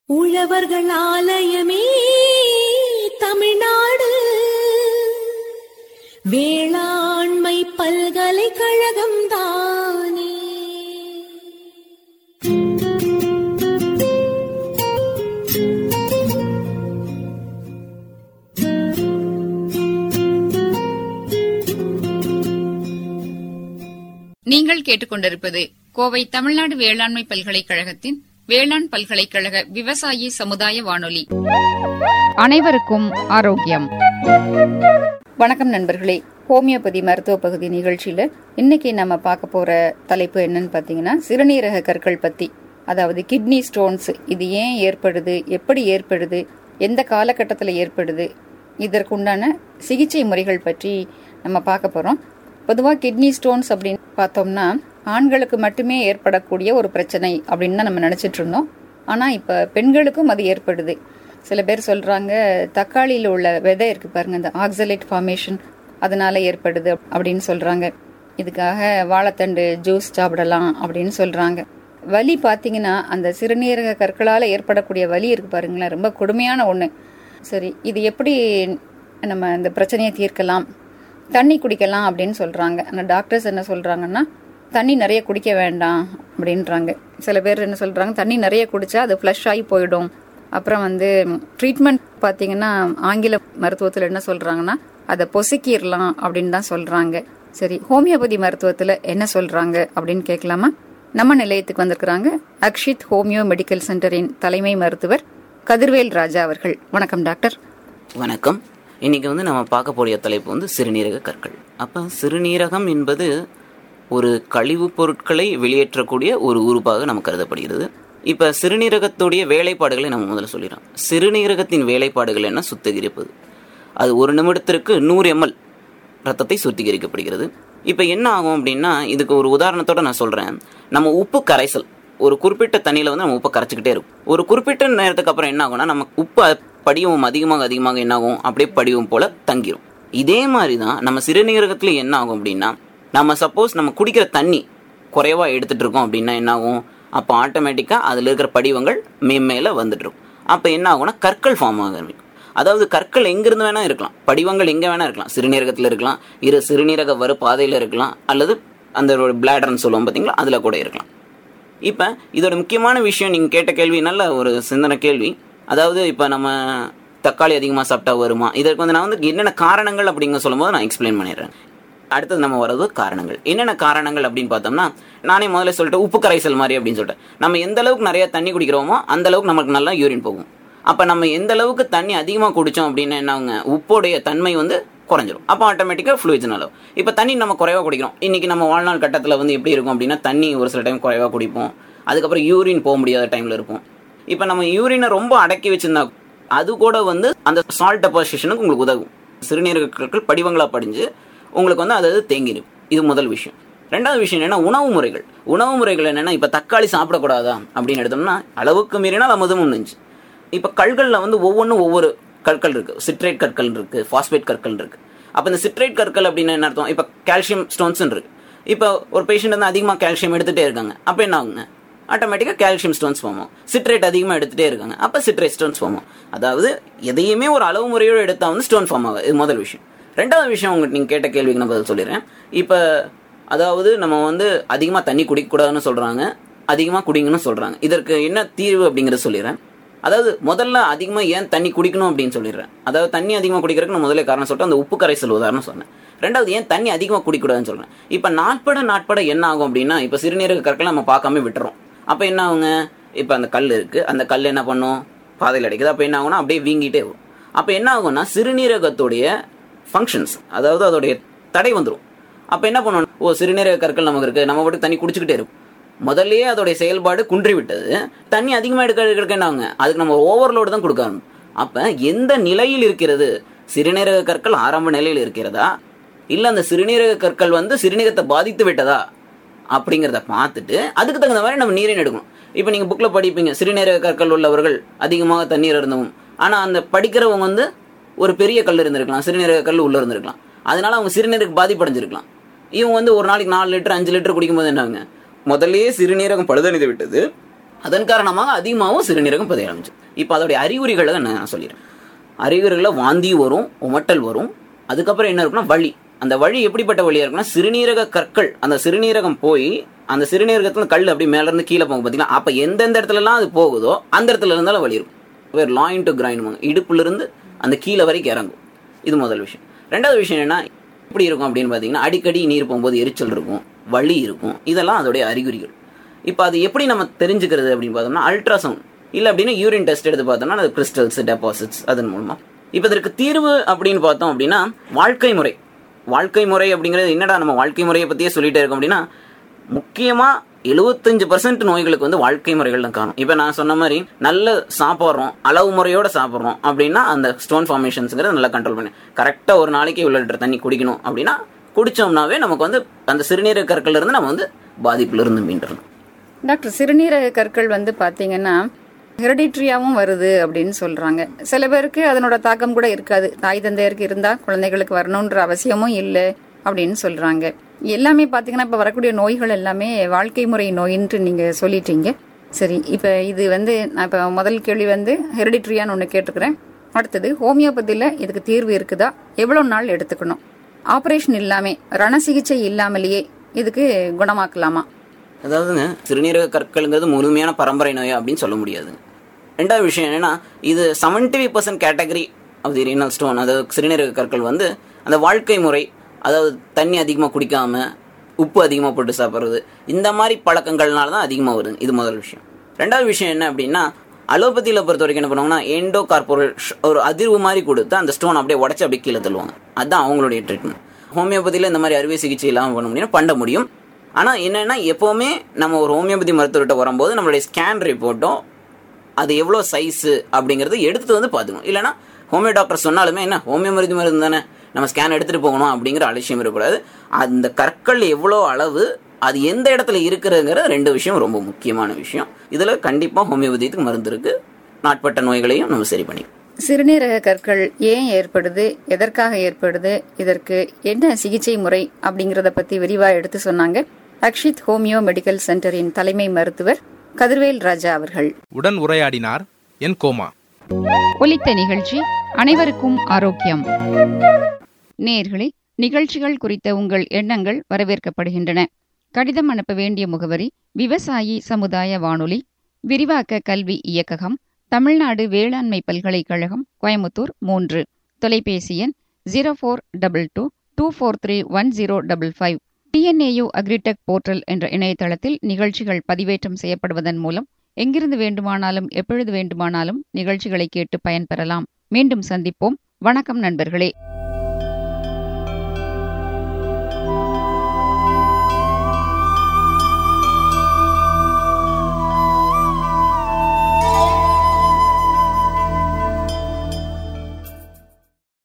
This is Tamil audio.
உழவர்கள் ஆலயமே தமிழ்நாடு வேளாண்மை பல்கலைக்கழகம் தானே நீங்கள் கேட்டுக்கொண்டிருப்பது கோவை தமிழ்நாடு வேளாண்மை பல்கலைக்கழகத்தின் வேளாண் பல்கலைக்கழக விவசாயி சமுதாய வானொலி அனைவருக்கும் ஆரோக்கியம் வணக்கம் நண்பர்களே ஹோமியோபதி மருத்துவ பகுதி நிகழ்ச்சியில இன்னைக்கு நம்ம பார்க்க போற தலைப்பு என்னன்னு பார்த்தீங்கன்னா சிறுநீரக கற்கள் பத்தி அதாவது கிட்னி ஸ்டோன்ஸ் இது ஏன் ஏற்படுது எப்படி ஏற்படுது எந்த காலகட்டத்தில் ஏற்படுது இதற்குண்டான சிகிச்சை முறைகள் பற்றி நம்ம பார்க்க போறோம் பொதுவாக கிட்னி ஸ்டோன்ஸ் அப்படின்னு பார்த்தோம்னா ஆண்களுக்கு மட்டுமே ஏற்படக்கூடிய ஒரு பிரச்சனை அப்படின்னு தான் நம்ம நினைச்சிட்டு இருந்தோம் ஆனால் இப்போ பெண்களுக்கும் அது ஏற்படுது சில பேர் சொல்றாங்க தக்காளியில் உள்ள விதை இருக்கு பாருங்க இந்த ஆக்சலேட் ஃபார்மேஷன் அதனால ஏற்படுது அப்படின்னு சொல்றாங்க இதுக்காக வாழைத்தண்டு ஜூஸ் சாப்பிடலாம் அப்படின்னு சொல்றாங்க வலி பார்த்தீங்கன்னா அந்த சிறுநீரக கற்களால் ஏற்படக்கூடிய வலி இருக்கு பாருங்களேன் ரொம்ப கொடுமையான ஒன்று சரி இது எப்படி நம்ம இந்த பிரச்சனையை தீர்க்கலாம் தண்ணி குடிக்கலாம் அப்படின்னு சொல்றாங்க ஆனால் டாக்டர்ஸ் என்ன சொல்றாங்கன்னா தண்ணி நிறைய குடிக்க வேண்டாம் அப்படின்றாங்க சில பேர் என்ன சொல்றாங்க தண்ணி நிறைய குடிச்சா அது ஃப்ளஷ் ஆகி போயிடும் அப்புறம் வந்து ட்ரீட்மெண்ட் பார்த்தீங்கன்னா ஆங்கில மருத்துவத்தில் என்ன சொல்றாங்கன்னா அதை பொசுக்கிடலாம் அப்படின்னு தான் சொல்றாங்க சரி ஹோமியோபதி மருத்துவத்தில் என்ன சொல்றாங்க அப்படின்னு கேட்கலாமா நம்ம நிலையத்துக்கு வந்திருக்கிறாங்க அக்ஷித் ஹோமியோ மெடிக்கல் சென்டரின் தலைமை மருத்துவர் கதிர்வேல் ராஜா அவர்கள் வணக்கம் டாக்டர் வணக்கம் இன்னைக்கு வந்து நம்ம பார்க்க போகிற தலைப்பு வந்து சிறுநீரக கற்கள் அப்போ சிறுநீரகம் என்பது ஒரு கழிவுப் பொருட்களை வெளியேற்றக்கூடிய ஒரு உறுப்பாக நம்ம கருதப்படுகிறது இப்போ சிறுநீரகத்துடைய வேலைப்பாடுகளை நம்ம முதல்ல சொல்லிடுறோம் சிறுநீரகத்தின் வேலைப்பாடுகள் என்ன சுத்திகரிப்பது அது ஒரு நிமிடத்திற்கு நூறு எம்எல் ரத்தத்தை சுத்திகரிக்கப்படுகிறது இப்போ என்ன ஆகும் அப்படின்னா இதுக்கு ஒரு உதாரணத்தோட நான் சொல்கிறேன் நம்ம உப்பு கரைசல் ஒரு குறிப்பிட்ட தண்ணியில் வந்து நம்ம உப்பை கரைச்சிக்கிட்டே இருக்கும் ஒரு குறிப்பிட்ட நேரத்துக்கு அப்புறம் என்ன ஆகும்னா நம்ம உப்பு படிவும் அதிகமாக அதிகமாக என்ன ஆகும் அப்படியே படிவும் போல தங்கிரும் இதே மாதிரி தான் நம்ம சிறுநீரகத்துல என்ன ஆகும் அப்படின்னா நம்ம சப்போஸ் நம்ம குடிக்கிற தண்ணி குறைவா எடுத்துட்டு இருக்கோம் அப்படின்னா என்ன ஆகும் அப்போ ஆட்டோமேட்டிக்காக அதில் இருக்கிற படிவங்கள் மேம்மேல வந்துட்டு இருக்கும் அப்போ என்ன ஆகும்னா கற்கள் ஃபார்ம் ஆக ஆரம்பிக்கும் அதாவது கற்கள் எங்கிருந்து வேணா இருக்கலாம் படிவங்கள் எங்கே வேணா இருக்கலாம் சிறுநீரகத்தில் இருக்கலாம் இரு சிறுநீரக வரு பாதையில் இருக்கலாம் அல்லது அந்த ஒரு பிளாடர்னு சொல்லுவோம் பார்த்தீங்களா அதில் கூட இருக்கலாம் இப்போ இதோட முக்கியமான விஷயம் நீங்கள் கேட்ட கேள்வி நல்ல ஒரு சிந்தனை கேள்வி அதாவது இப்போ நம்ம தக்காளி அதிகமாக சாப்பிட்டா வருமா இதற்கு வந்து நான் வந்து என்னென்ன காரணங்கள் அப்படிங்க சொல்லும்போது நான் எக்ஸ்பிளைன் பண்ணிடுறேன் அடுத்தது நம்ம வர்றது காரணங்கள் என்னென்ன காரணங்கள் அப்படின்னு பார்த்தோம்னா நானே முதல்ல சொல்லிட்டு உப்பு கரைசல் மாதிரி அப்படின்னு சொல்லிட்டு நம்ம எந்த அளவுக்கு நிறைய தண்ணி குடிக்கிறோமோ அந்த அளவுக்கு நமக்கு நல்லா யூரின் போகும் அப்போ நம்ம எந்த அளவுக்கு தண்ணி அதிகமாக குடித்தோம் அப்படின்னா என்ன ஆகுங்க உப்போடைய தன்மை வந்து குறைஞ்சிரும் அப்போ ஆட்டோமேட்டிக்காக ஃப்ளூயிட்ஸ் அளவு இப்போ தண்ணி நம்ம குறைவாக குடிக்கிறோம் இன்றைக்கி நம்ம வாழ்நாள் கட்டத்தில் வந்து எப்படி இருக்கும் அப்படின்னா தண்ணி ஒரு சில டைம் குறைவாக குடிப்போம் அதுக்கப்புறம் யூரின் போக முடியாத டைமில் இருப்போம் இப்போ நம்ம யூரினை ரொம்ப அடக்கி வச்சிருந்தா அது கூட வந்து அந்த சால்ட் டெபாசிஷனுக்கு உங்களுக்கு உதவும் சிறுநீரக கற்கள் படிவங்களாக படிஞ்சு உங்களுக்கு வந்து அது தேங்கிடும் இது முதல் விஷயம் ரெண்டாவது விஷயம் என்னன்னா உணவு முறைகள் உணவு முறைகள் என்னன்னா இப்போ தக்காளி சாப்பிடக்கூடாதா அப்படின்னு எடுத்தோம்னா அளவுக்கு மீறினால் அமுதமும் நெஞ்சு இப்போ கற்களில் வந்து ஒவ்வொன்றும் ஒவ்வொரு கற்கள் இருக்கு சிட்ரேட் கற்கள் இருக்கு ஃபாஸ்பேட் கற்கள் இருக்கு அப்போ இந்த சிட்ரேட் கற்கள் அப்படின்னு என்ன அர்த்தம் இப்போ கால்சியம் ஸ்டோன்ஸ் இருக்கு இப்போ ஒரு பேஷண்ட் வந்து அதிகமாக கால்சியம் எடுத்துகிட்டே இருக்காங்க அப்போ என்ன ஆகுங்க ஆட்டோமேட்டிக்காக கால்சியம் ஸ்டோன்ஸ் ஃபார்ம் ஆகும் சிட்ரேட் அதிகமாக எடுத்துகிட்டே இருக்காங்க அப்போ சிட்ரேட் ஸ்டோன்ஸ் ஃபார்ம் ஆகும் அதாவது எதையுமே ஒரு அளவு முறையோடு எடுத்தால் வந்து ஸ்டோன் ஃபார்ம் ஆகும் இது முதல் விஷயம் ரெண்டாவது விஷயம் உங்களுக்கு நீங்கள் கேட்ட கேள்விக்கு நான் பதில் சொல்லிடுறேன் இப்போ அதாவது நம்ம வந்து அதிகமாக தண்ணி குடிக்கக்கூடாதுன்னு சொல்கிறாங்க அதிகமாக குடிங்கன்னு சொல்கிறாங்க இதற்கு என்ன தீர்வு அப்படிங்கிறத சொல்லிடுறேன் அதாவது முதல்ல அதிகமாக ஏன் தண்ணி குடிக்கணும் அப்படின்னு சொல்லிடுறேன் அதாவது தண்ணி அதிகமாக குடிக்கிறதுக்கு நான் முதல்ல காரணம் சொல்லிட்டு அந்த உப்பு கரைசல் உதாரணம் சொன்னேன் ரெண்டாவது ஏன் தண்ணி அதிகமாக குடிக்கூடாதுன்னு சொல்கிறேன் இப்போ நாட்பட நாட்பட என்ன ஆகும் அப்படின்னா இப்போ சிறுநீரக கற்களை நம்ம பார்க்காம விட்டுறோம் அப்போ என்ன ஆகுங்க இப்போ அந்த கல் இருக்குது அந்த கல் என்ன பண்ணும் பாதையில் அடிக்குது அப்போ என்ன ஆகும்னா அப்படியே வீங்கிட்டே வரும் அப்போ என்ன ஆகும்னா சிறுநீரகத்துடைய ஃபங்க்ஷன்ஸ் அதாவது அதோடைய தடை வந்துடும் அப்போ என்ன பண்ணணும் ஓ சிறுநீரக கற்கள் நமக்கு இருக்குது நம்ம மட்டும் தண்ணி குடிச்சிக்கிட்டே இருக்கும் முதல்லயே அதோடைய செயல்பாடு குன்றி விட்டது தண்ணி அதிகமாக எடுக்க எடுக்க என்ன ஆகுங்க அதுக்கு நம்ம ஓவர்லோடு தான் கொடுக்கணும் அப்போ எந்த நிலையில் இருக்கிறது சிறுநீரக கற்கள் ஆரம்ப நிலையில் இருக்கிறதா இல்லை அந்த சிறுநீரக கற்கள் வந்து சிறுநீரகத்தை பாதித்து விட்டதா அப்படிங்கிறத பார்த்துட்டு அதுக்கு தகுந்த மாதிரி நம்ம நீரின் எடுக்கணும் இப்போ நீங்கள் புக்கில் படிப்பீங்க சிறுநீரக கற்கள் உள்ளவர்கள் அதிகமாக தண்ணீர் இருந்தவும் ஆனால் அந்த படிக்கிறவங்க வந்து ஒரு பெரிய கல் இருந்திருக்கலாம் சிறுநீரக கல் உள்ளே இருந்திருக்கலாம் அதனால அவங்க சிறுநீரக பாதிப்படைஞ்சிருக்கலாம் இவங்க வந்து ஒரு நாளைக்கு நாலு லிட்டர் அஞ்சு லிட்டர் குடிக்கும்போது என்னாங்க முதல்லயே சிறுநீரகம் பழுதணிந்து விட்டது அதன் காரணமாக அதிகமாகவும் சிறுநீரகம் புதைய ஆரம்பிச்சு இப்போ அதோடைய அறிகுறிகளை தான் நான் சொல்லிடுறேன் அறிகுறிகளில் வாந்தி வரும் உமட்டல் வரும் அதுக்கப்புறம் என்ன இருக்குன்னா வலி அந்த வழி எப்படிப்பட்ட வழியா இருக்குன்னா சிறுநீரக கற்கள் அந்த சிறுநீரகம் போய் அந்த சிறுநீரகத்துல கல் அப்படி மேல இருந்து கீழே போகும் பார்த்தீங்களா அப்போ எந்தெந்த இடத்துலலாம் அது போகுதோ அந்த இடத்துல இருந்தாலும் வலி இருக்கும் வேறு லாயின் டு கிரைண்ட் இடுப்புல இருந்து அந்த கீழே வரைக்கும் இறங்கும் இது முதல் விஷயம் ரெண்டாவது விஷயம் என்ன எப்படி இருக்கும் அப்படின்னு பார்த்தீங்கன்னா அடிக்கடி நீர் போகும்போது எரிச்சல் இருக்கும் வலி இருக்கும் இதெல்லாம் அதோடைய அறிகுறிகள் இப்போ அது எப்படி நம்ம தெரிஞ்சுக்கிறது அப்படின்னு பார்த்தோம்னா அல்ட்ராசவுண்ட் இல்லை அப்படின்னா யூரின் டெஸ்ட் எடுத்து பார்த்தோம்னா அது கிறிஸ்டல்ஸ் டெபாசிட்ஸ் அதன் மூலமா இப்போ இதற்கு தீர்வு அப்படின்னு பார்த்தோம் அப்படின்னா வாழ்க்கை முறை வாழ்க்கை முறை அப்படிங்கிறது என்னடா நம்ம வாழ்க்கை முறையை பற்றியே சொல்லிட்டே இருக்கோம் அப்படின்னா முக்கியமாக எழுபத்தஞ்சு பர்சன்ட் நோய்களுக்கு வந்து வாழ்க்கை முறைகள் தான் காணும் இப்போ நான் சொன்ன மாதிரி நல்ல சாப்பிட்றோம் அளவு முறையோட சாப்பிட்றோம் அப்படின்னா அந்த ஸ்டோன் ஃபார்மேஷன்ஸுங்கிறத நல்லா கண்ட்ரோல் பண்ணி கரெக்டாக ஒரு நாளைக்கு இவ்வளோ லிட்டர் தண்ணி குடிக்கணும் அப்படின்னா குடிச்சோம்னாவே நமக்கு வந்து அந்த சிறுநீரக கற்கள்ல இருந்து நம்ம வந்து பாதிப்புல இருந்து மீண்டுறோம் டாக்டர் சிறுநீரக கற்கள் வந்து பாத்தீங்கன்னா ஹெரிடிட்ரியாவும் வருது அப்படின்னு சொல்றாங்க சில பேருக்கு அதனோட தாக்கம் கூட இருக்காது தாய் தந்தையருக்கு இருந்தா குழந்தைகளுக்கு வரணுன்ற அவசியமும் இல்லை அப்படின்னு சொல்றாங்க எல்லாமே பாத்தீங்கன்னா இப்ப வரக்கூடிய நோய்கள் எல்லாமே வாழ்க்கை முறை நோயின்ட்டு நீங்க சொல்லிட்டீங்க சரி இப்ப இது வந்து நான் இப்ப முதல் கேள்வி வந்து ஹெரிடிட்ரியான்னு ஒன்று கேட்டுக்கிறேன் அடுத்தது ஹோமியோபதியில இதுக்கு தீர்வு இருக்குதா எவ்வளவு நாள் எடுத்துக்கணும் ஆபரேஷன் இல்லாம ரண சிகிச்சை இல்லாமலேயே இதுக்கு குணமாக்கலாமா அதாவதுங்க சிறுநீரக கற்கள்ங்கிறது முழுமையான பரம்பரை நோயா அப்படின்னு சொல்ல முடியாதுங்க ரெண்டாவது விஷயம் என்னன்னா இது seventy five percent category of the renal stone அதாவது சிறுநீரக கற்கள் வந்து அந்த வாழ்க்கை முறை அதாவது தண்ணி அதிகமாக குடிக்காம உப்பு அதிகமாக போட்டு சாப்பிட்றது இந்த மாதிரி பழக்கங்கள்னால தான் அதிகமாக வருது இது முதல் விஷயம் ரெண்டாவது விஷயம் என்ன அப்படின்னா அலோபதியில் பொறுத்த வரைக்கும் என்ன பண்ணுவாங்கன்னா எண்டோ கார்போரல் ஒரு அதிர்வு மாதிரி கொடுத்து அந்த ஸ்டோன் அப்படியே உடச்சி அப்படியே கீழே தள்ளுவாங்க அதுதான் அவங்களுடைய ட்ரீட்மெண்ட் ஹோமியோபதியில் இந்த மாதிரி அறுவை சிகிச்சை இல்லாமல் பண்ண முடியும் பண்ண முடியும் ஆனால் என்னென்னா எப்போவுமே நம்ம ஒரு ஹோமியோபதி மருத்துவர்கிட்ட வரும்போது நம்மளுடைய ஸ்கேன் ரிப்போர்ட்டும் அது எவ்வளோ சைஸு அப்படிங்கிறது எடுத்துட்டு வந்து பார்த்துக்கணும் இல்லைனா ஹோமியோ டாக்டர் சொன்னாலுமே என்ன ஹோமியோ மருந்து மருந்து தானே நம்ம ஸ்கேன் எடுத்துகிட்டு போகணும் அப்படிங்கிற அலட்சியம் இருக்கக்கூடாது அந்த கற்கள் எவ்வளோ அளவு அது எந்த இடத்துல இருக்குதுங்கிற ரெண்டு விஷயம் ரொம்ப முக்கியமான விஷயம் இதில் கண்டிப்பாக ஹோமியோபதிக்கு மருந்து இருக்குது நாட்பட்ட நோய்களையும் நம்ம சரி பண்ணி சிறுநீரக கற்கள் ஏன் ஏற்படுது எதற்காக ஏற்படுது இதற்கு என்ன சிகிச்சை முறை அப்படிங்கறத பத்தி விரிவா எடுத்து சொன்னாங்க அக்ஷித் ஹோமியோ மெடிக்கல் சென்டரின் தலைமை மருத்துவர் கதிர்வேல் ராஜா அவர்கள் உடன் உரையாடினார் என் கோமா ஒலித்த நிகழ்ச்சி அனைவருக்கும் ஆரோக்கியம் நேர்களே நிகழ்ச்சிகள் குறித்த உங்கள் எண்ணங்கள் வரவேற்கப்படுகின்றன கடிதம் அனுப்ப வேண்டிய முகவரி விவசாயி சமுதாய வானொலி விரிவாக்க கல்வி இயக்ககம் தமிழ்நாடு வேளாண்மை பல்கலைக்கழகம் கோயமுத்தூர் மூன்று தொலைபேசி எண் zero four double two two four three one zero double five TNAU agritech portal என்ற இணையதளத்தில் நிகழ்ச்சிகள் பதிவேற்றம் செய்யப்படுவதன் மூலம் எங்கிருந்து வேண்டுமானாலும் எப்பொழுது வேண்டுமானாலும் நிகழ்ச்சிகளை கேட்டு பயன்பெறலாம் மீண்டும் சந்திப்போம் வணக்கம் நண்பர்களே